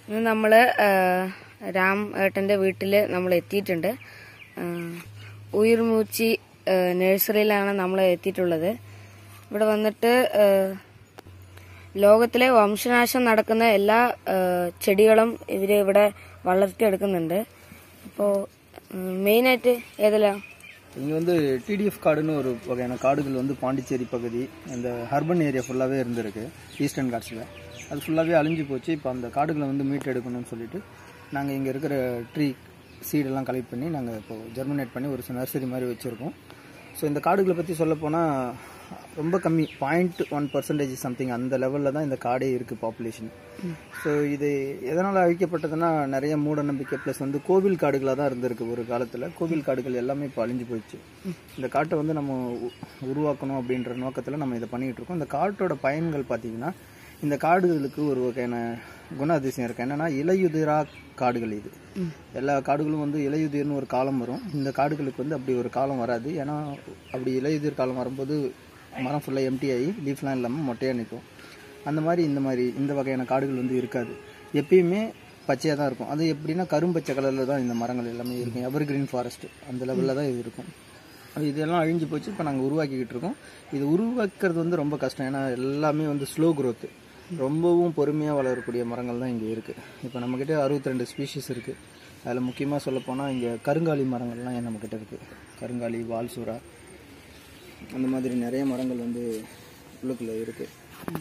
ഇന്ന് നമ്മൾ രാം ഏട്ടൻ്റെ വീട്ടിൽ നമ്മൾ എത്തിയിട്ടുണ്ട് ആ, ഉയിർമൂച്ചി ആ, നഴ്സറിയിലാണ് നമ്മൾ എത്തിയിട്ടുള്ളത് ഇവിടെ വന്നിട്ട് ആ, ലോകത്തിലെ വംശനാശം നടക്കുന്ന എല്ലാ ആ, ചെടികളും ഇവർ ഇവിടെ വളർത്തിയെടുക്കുന്നുണ്ട് അപ്പോൾ മെയിനായിട്ട് ഏതെല്ലാം இங்கே வந்து டிடிஎஃப் காடுன்னு ஒரு வகையான காடுகள் வந்து பாண்டிச்சேரி பகுதி அந்த ஹர்பன் ஏரியா ஃபுல்லாகவே இருந்திருக்கு ஈஸ்டர்ன் காட்ஸில் அது ஃபுல்லாகவே அழிஞ்சு போச்சு இப்போ அந்த காடுகளை வந்து மீட் எடுக்கணும்னு சொல்லிட்டு நாங்கள் இங்கே இருக்கிற ட்ரீ சீடெல்லாம் கலெக்ட் பண்ணி நாங்கள் இப்போ ஜெர்மினேட் பண்ணி ஒரு நர்சரி மாதிரி வச்சுருக்கோம் ஸோ இந்த காடுகளை பற்றி சொல்லப்போனால் ரொம்ப கம்மி பாயிண்ட் ஒன் பர்சன்டேஜ் சம்திங் அந்த லெவலில் தான் இந்த காடே இருக்குது பாப்புலேஷன் ஸோ இது எதனால் அழிக்கப்பட்டதுன்னா நிறைய மூட நம்பிக்கை ப்ளஸ் வந்து கோவில் காடுகளாக தான் இருந்திருக்கு ஒரு காலத்தில் கோவில் காடுகள் எல்லாமே இப்போ அழிஞ்சு போயிடுச்சு இந்த காட்டை வந்து நம்ம உ- உருவாக்கணும் அப்படின்ற நோக்கத்தில் நம்ம இதை பண்ணிகிட்டு இருக்கோம் இந்த காட்டோட பயன்கள் பார்த்தீங்கன்னா இந்த காடுகளுக்கு ஒரு வகையான குணாதிசயம் இருக்கு என்னன்னா இலையுதிரா காடுகள் இது எல்லா காடுகளும் வந்து இலையுதிர்னு ஒரு காலம் வரும் இந்த காடுகளுக்கு வந்து அப்படி ஒரு காலம் வராது ஏன்னா அப்படி இலையுதிர் காலம் வரும்போது மரம் ஃபுல்லாக எம்டி ஆகி லீஃப்லாம் இல்லாமல் மொட்டையாக நிற்கும் அந்த மாதிரி இந்த மாதிரி இந்த வகையான காடுகள் வந்து இருக்காது எப்பயுமே பச்சையாக தான் இருக்கும் அது எப்படின்னா கரும்பச்சை கலரில் தான் இந்த மரங்கள் எல்லாமே இருக்கும் எவர் கிரீன் ஃபாரஸ்ட் அந்த லெவலில் தான் இது இருக்கும் அது இதெல்லாம் அழிஞ்சு போச்சு இப்போ நாங்கள் உருவாக்கிக்கிட்டு இருக்கோம் இது உருவாக்குறது வந்து ரொம்ப கஷ்டம் ஏன்னா எல்லாமே வந்து ஸ்லோ growth ரொம்பவும் பொறுமையாக வளரக்கூடிய மரங்கள் தான் இங்கே இருக்குது இப்போ நம்மக்கிட்ட அறுபத்தி ரெண்டு ஸ்பீஷிஸ் இருக்குது அதில் முக்கியமாக சொல்லப்போனால் இங்கே கருங்காலி மரங்கள்லாம் நம்மக்கிட்ட இருக்குது கருங்காலி வால்சூரா அந்த மாதிரி நிறைய மரங்கள் வந்து உள்ளுக்குள்ளே இருக்குது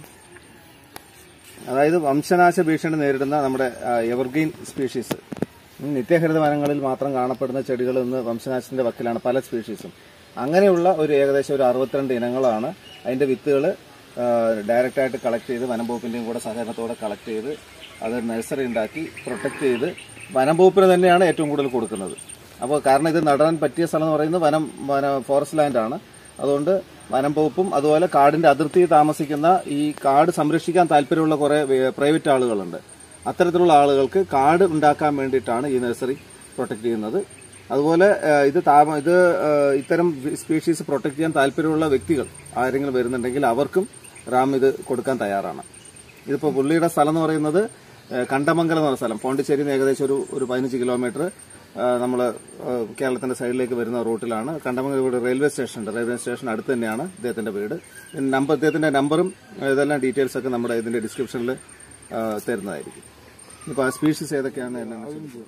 അതായത് വംശനാശ ഭീഷണി നേരിടുന്ന നമ്മുടെ ആ, എവർഗ്രീൻ സ്പീഷീസ് ഉം, നിത്യഹരിത വനങ്ങളിൽ മാത്രം കാണപ്പെടുന്ന ചെടികൾ ഇന്ന് വംശനാശത്തിന്റെ വക്കിലാണ് പല സ്പീഷീസും അങ്ങനെയുള്ള ഒരു ഏകദേശം ഒരു അറുപത്തിരണ്ട് ഇനങ്ങളാണ് അതിന്റെ വിത്തുകൾ ഡയറക്റ്റായിട്ട് കളക്ട് ചെയ്ത് വനം വകുപ്പിന്റെയും കൂടെ സഹകരണത്തോടെ കളക്ട് ചെയ്ത് അത് നഴ്സറി ഉണ്ടാക്കി പ്രൊട്ടക്ട് ചെയ്ത് വനം വകുപ്പിന് തന്നെയാണ് ഏറ്റവും കൂടുതൽ കൊടുക്കുന്നത് അപ്പോൾ കാരണം ഇത് നടാൻ പറ്റിയ സ്ഥലം എന്ന് പറയുന്നത് വനം വന ഫോറസ്റ്റ് ലാൻഡ് ആണ് അതുകൊണ്ട് വനം വകുപ്പും അതുപോലെ കാടിന്റെ അതിർത്തിയിൽ താമസിക്കുന്ന ഈ കാട് സംരക്ഷിക്കാൻ താല്പര്യമുള്ള കുറെ പ്രൈവറ്റ് ആളുകളുണ്ട് അത്തരത്തിലുള്ള ആളുകൾക്ക് കാട് ഉണ്ടാക്കാൻ വേണ്ടിയിട്ടാണ് ഈ നഴ്സറി പ്രൊട്ടക്ട് ചെയ്യുന്നത് അതുപോലെ ഏഹ്, ഇത് താമ ഇത് ഏഹ്, ഇത്തരം സ്പീഷീസ് പ്രൊട്ടക്ട് ചെയ്യാൻ താല്പര്യമുള്ള വ്യക്തികൾ ആരെങ്കിലും വരുന്നുണ്ടെങ്കിൽ അവർക്കും റാം ഇത് കൊടുക്കാൻ തയ്യാറാണ് ഇതിപ്പോ പുള്ളിയുടെ സ്ഥലം എന്ന് പറയുന്നത് ഏഹ്, കണ്ടമംഗലം എന്ന് പറഞ്ഞ സ്ഥലം പോണ്ടിച്ചേരിയിൽ നിന്ന് ഏകദേശം ഒരു ഒരു പതിനഞ്ച് കിലോമീറ്റർ നമ്മൾ കേരളത്തിന്റെ സൈഡിലേക്ക് വരുന്ന റൂട്ടിലാണ് കണ്ടമംഗലം ഇവിടെ റെയിൽവേ സ്റ്റേഷൻ ഉണ്ട് റെയിൽവേ സ്റ്റേഷൻ അടുത്ത് തന്നെയാണ് ഇദ്ദേഹത്തിന്റെ വീട് നമ്പർ ഇദ്ദേഹത്തിന്റെ നമ്പറും ഏഹ്, ഇതെല്ലാം ഡീറ്റെയിൽസ് ഒക്കെ നമ്മുടെ ഇതിന്റെ ഡിസ്ക്രിപ്ഷനിൽ തരുന്നതായിരിക്കും ഇപ്പൊ ആ സ്പീഷീസ് ഏതൊക്കെയാണ് എന്നാണ്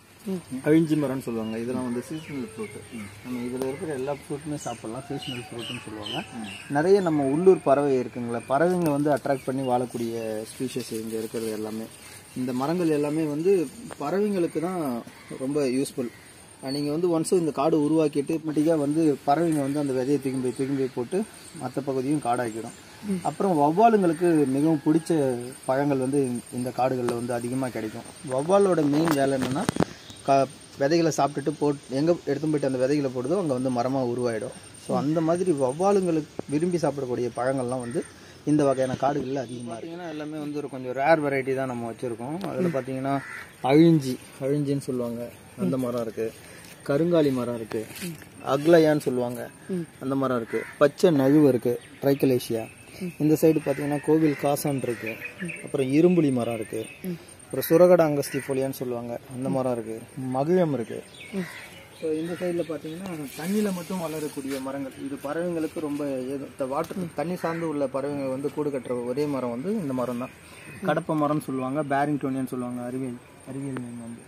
அழிஞ்சி மரம்னு சொல்லுவாங்க இதெல்லாம் வந்து சீசனல் ஃப்ரூட்டு நம்ம இதில் இருக்கிற எல்லா ஃப்ரூட்டுமே சாப்பிடலாம் சீசனல் ஃப்ரூட்டுன்னு சொல்லுவாங்க நிறைய நம்ம உள்ளூர் பறவை இருக்குங்களே பறவைங்க வந்து அட்ராக்ட் பண்ணி வாழக்கூடிய ஸ்பீஷஸ் இங்கே இருக்கிறது எல்லாமே இந்த மரங்கள் எல்லாமே வந்து பறவைங்களுக்கு தான் ரொம்ப யூஸ்ஃபுல் நீங்கள் வந்து ஒன்ஸ் இந்த காடு உருவாக்கிட்டு ஆட்டோமேட்டிக்காக வந்து பறவைங்க வந்து அந்த விதையை திரும்பி திரும்பி போட்டு மற்ற பகுதியும் காடாக்கிடும் அப்புறம் வௌவாலுங்களுக்கு மிகவும் பிடிச்ச பழங்கள் வந்து இந்த காடுகளில் வந்து அதிகமாக கிடைக்கும் வௌவாலோட மெயின் வேலை என்னென்னா க விதைகளை சாப்பிட்டுட்டு போட் எங்கே எடுத்து போயிட்டு அந்த விதைகளை போடுதோ அங்கே வந்து மரமாக உருவாயிடும் ஸோ அந்த மாதிரி வௌவாலுங்களுக்கு விரும்பி சாப்பிடக்கூடிய பழங்கள்லாம் வந்து இந்த வகையான காடுகளில் அதிகமாக பார்த்தீங்கன்னா எல்லாமே வந்து ஒரு கொஞ்சம் ரேர் வெரைட்டி தான் நம்ம வச்சுருக்கோம் அதில் பார்த்தீங்கன்னா அழிஞ்சி அழிஞ்சின்னு சொல்லுவாங்க அந்த மரம் இருக்குது கருங்காலி மரம் இருக்குது அக்லையான்னு சொல்லுவாங்க அந்த மரம் இருக்குது பச்சை நழுவு இருக்குது ட்ரைக்கலேஷியா இந்த சைடு பார்த்தீங்கன்னா கோவில் காசான் இருக்கு அப்புறம் இரும்புலி மரம் இருக்குது அப்புறம் சுரகட அங்கஸ்தி போலியான்னு சொல்லுவாங்க அந்த மரம் இருக்குது மகிழம் இருக்குது ஸோ இந்த சைடில் பார்த்தீங்கன்னா தண்ணியில் மட்டும் வளரக்கூடிய மரங்கள் இது பறவைங்களுக்கு ரொம்ப வாட்டர் தண்ணி சார்ந்து உள்ள பறவைங்க வந்து கூடு கட்டுற ஒரே மரம் வந்து இந்த மரம் தான் கடப்பை மரம்னு சொல்லுவாங்க பேரிங்டோனியன்னு சொல்லுவாங்க அறிவியல் அறிவியல் name வந்து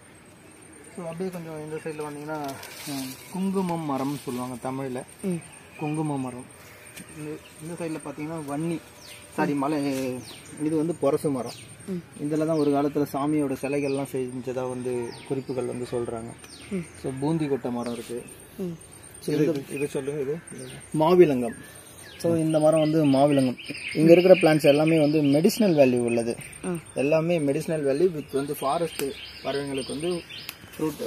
ஸோ அப்படியே கொஞ்சம் இந்த சைடில் வந்தீங்கன்னா ம், குங்குமம் மரம்னு சொல்லுவாங்க தமிழில் குங்கும மரம் இந்த இந்த சைடில் பார்த்தீங்கன்னா வன்னி சாரி மலை இது வந்து பொரசு மரம் இதில் தான் ஒரு காலத்தில் சாமியோட சிலைகள்லாம் செஞ்சதா வந்து குறிப்புகள் வந்து சொல்கிறாங்க ஸோ பூந்தி கொட்டை மரம் இருக்குது இது சொல்லுங்க இது மாவிலங்கம் ஸோ இந்த மரம் வந்து மாவிலங்கம் இங்கே இருக்கிற பிளான்ஸ் எல்லாமே வந்து மெடிசினல் வேல்யூ உள்ளது எல்லாமே மெடிசினல் வேல்யூ வித் வந்து ஃபாரஸ்ட் பறவைங்களுக்கு வந்து ஃப்ரூட்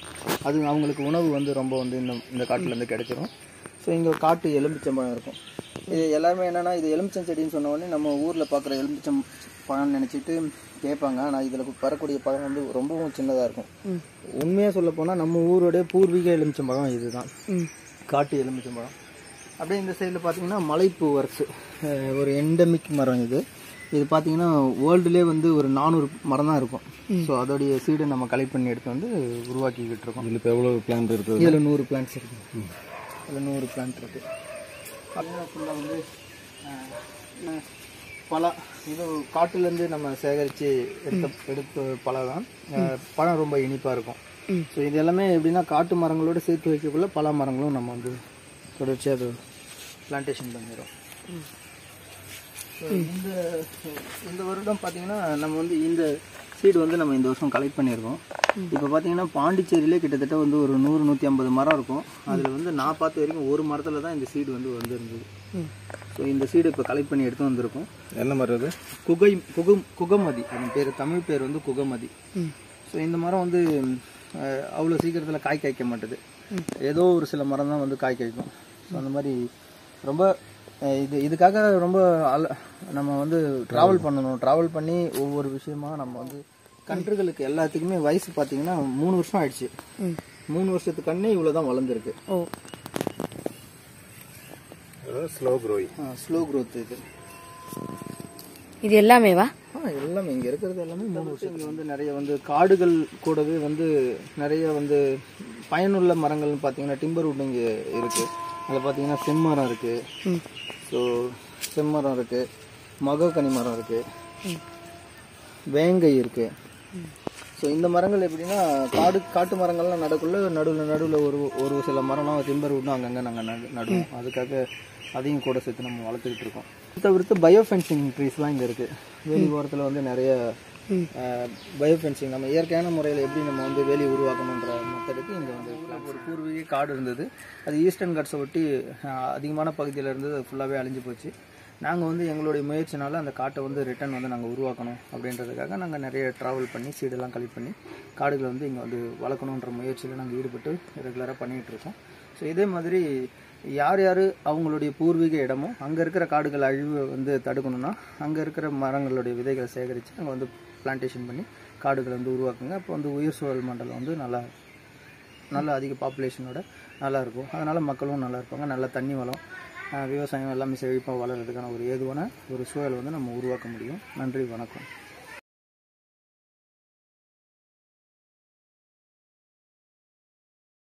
அது அவங்களுக்கு உணவு வந்து ரொம்ப வந்து இந்த இந்த காட்டுலேருந்து கிடைச்சிரும் ஸோ இங்கே காட்டு எலுமிச்சம்பழம் இருக்கும் இது எல்லாருமே என்னன்னா இது எலுமிச்சம் செடின்னு சொன்ன உடனே நம்ம ஊரில் பார்க்குற எலுமிச்சம் பழம்னு நினச்சிட்டு கேட்பாங்க ஆனால் இதில் வரக்கூடிய பழம் வந்து ரொம்பவும் சின்னதாக இருக்கும் உண்மையாக சொல்ல போனால் நம்ம ஊருடைய பூர்வீக எலுமிச்சம்பழம் இதுதான் காட்டு எலுமிச்சம்பழம் அப்படியே இந்த சைடில் பார்த்தீங்கன்னா மலைப்பூ ஒர்க்ஸ் ஒரு எண்டமிக் மரம் இது இது பார்த்தீங்கன்னா வேர்ல்டுலேயே வந்து ஒரு நானூறு மரம் தான் இருக்கும் ஸோ அதோடைய சீடை நம்ம கலெக்ட் பண்ணி எடுத்து வந்து உருவாக்கிக்கிட்டு இருக்கோம் இதில் இப்போ எவ்வளோ பிளான் இருக்குது இதில் நூறு பிளான்ட்ஸ் இருக்கு இதில் நூறு பிளான்ட் இருக்கு பார்த்தீங்கன்னா ஃபுல்லாக வந்து அஹ், அஹ், பலா இது காட்டுலேருந்து நம்ம சேகரித்து எடுத்த எடுத்த பழம் தான் அஹ், பழம் ரொம்ப இனிப்பாக இருக்கும் ஸோ இது எல்லாமே எப்படின்னா காட்டு மரங்களோட சேர்த்து வைக்கக்குள்ள பலா மரங்களும் நம்ம வந்து தொடர்ச்சியாக அது பிளான்டேஷன் பண்ணிடுறோம் So, இந்த இந்த வருடம் பார்த்தீங்கன்னா நம்ம வந்து இந்த சீடு வந்து நம்ம இந்த வருஷம் கலெக்ட் பண்ணியிருக்கோம் இப்போ பார்த்தீங்கன்னா பாண்டிச்சேரியிலே கிட்டத்தட்ட வந்து ஒரு நூறு நூற்றி ஐம்பது மரம் இருக்கும் அதில் வந்து நான் பார்த்த வரைக்கும் ஒரு மரத்தில் தான் இந்த சீடு வந்து வந்திருந்தது ஸோ இந்த சீடு இப்போ கலெக்ட் பண்ணி எடுத்து வந்திருக்கோம் என்ன மரம் இது குகை குகம் குகமதி அதன் பேர் தமிழ் பேர் வந்து குகமதி ஸோ இந்த மரம் வந்து அஹ், அவ்வளோ சீக்கிரத்தில் காய் காய்க்க மாட்டுது ஏதோ ஒரு சில மரம் தான் வந்து காய் காய்க்கும் ஸோ அந்த மாதிரி ரொம்ப அஹ், இது இதுக்காக ரொம்ப அல நம்ம வந்து ட்ராவல் பண்ணணும் ட்ராவல் பண்ணி ஒவ்வொரு விஷயமா நம்ம வந்து கன்றுகளுக்கு எல்லாத்துக்குமே வயசு பார்த்தீங்கன்னா மூணு வருஷம் ஆயிடுச்சு மூணு வருஷத்துக்கு கண்ணே இவ்வளோ தான் வளர்ந்துருக்கு oh slow growing slow growth இது இது எல்லாமேவா ஆ எல்லாமே இங்கே இருக்கிறது எல்லாமே மூணு வருஷம் இங்கே வந்து நிறைய வந்து காடுகள் கூடவே வந்து நிறைய வந்து பயனுள்ள மரங்கள்னு பார்த்தீங்கன்னா டிம்பர் வுட் இங்கே இருக்குது அதில் பார்த்தீங்கன்னா செம்மரம் இருக்குது ஸோ செம்மரம் இருக்குது மகக்கனி மரம் இருக்குது வேங்கை இருக்குது ஸோ இந்த மரங்கள் எப்படின்னா காடு காட்டு மரங்கள்லாம் நடக்குள்ள நடுவில் நடுவில் ஒரு ஒரு சில மரம்லாம் டிம்பர் வுட்டும் அங்கங்கே நாங்கள் நடு நடுவோம் அதுக்காக அதையும் கூட சேர்த்து நம்ம வளர்த்துக்கிட்டு இருக்கோம் இது தவிர்த்து பயோ ஃபென்சிங் ட்ரீஸ்லாம் இங்கே இருக்குது வேலி ஓரத்தில் வந்து நிறைய பயோ ஃபென்சிங் நம்ம இயற்கையான முறையில் எப்படி நம்ம வந்து வேலி உருவாக்கணுன்ற மெத்தடுக்கு இங்கே வந்து ஒரு பூர்வீக காடு இருந்தது அது ஈஸ்டர்ன் கட்ஸை ஒட்டி அஹ், அதிகமான பகுதியில் இருந்தது அது ஃபுல்லாகவே அழிஞ்சு போச்சு நாங்கள் வந்து எங்களுடைய முயற்சினால அந்த காட்டை வந்து ரிட்டர்ன் வந்து நாங்கள் உருவாக்கணும் அப்படின்றதுக்காக நாங்கள் நிறைய ட்ராவல் பண்ணி சீடெல்லாம் கலெக்ட் பண்ணி காடுகளை வந்து இங்கே வந்து வளர்க்கணுன்ற முயற்சியில் நாங்கள் ஈடுபட்டு ரெகுலராக பண்ணிகிட்டு இருக்கோம் ஸோ இதே மாதிரி யார் யார் அவங்களுடைய பூர்வீக இடமோ அங்கே இருக்கிற காடுகள் அழிவு வந்து தடுக்கணும்னா அங்கே இருக்கிற மரங்களுடைய விதைகளை சேகரித்து அங்கே வந்து பிளான்டேஷன் பண்ணி காடுகளை வந்து உருவாக்குங்க அப்போ வந்து உயிர் சூழல் மண்டலம் வந்து நல்லா நல்ல அதிக பாப்புலேஷனோட நல்லா இருக்கும் அதனால் மக்களும் நல்லா இருப்பாங்க நல்ல தண்ணி வளம் அஹ் விவசாயம் எல்லாமே செழிப்பாக வளர்கிறதுக்கான ஒரு ஏதுவான ஒரு சூழலை வந்து நம்ம உருவாக்க முடியும் நன்றி வணக்கம்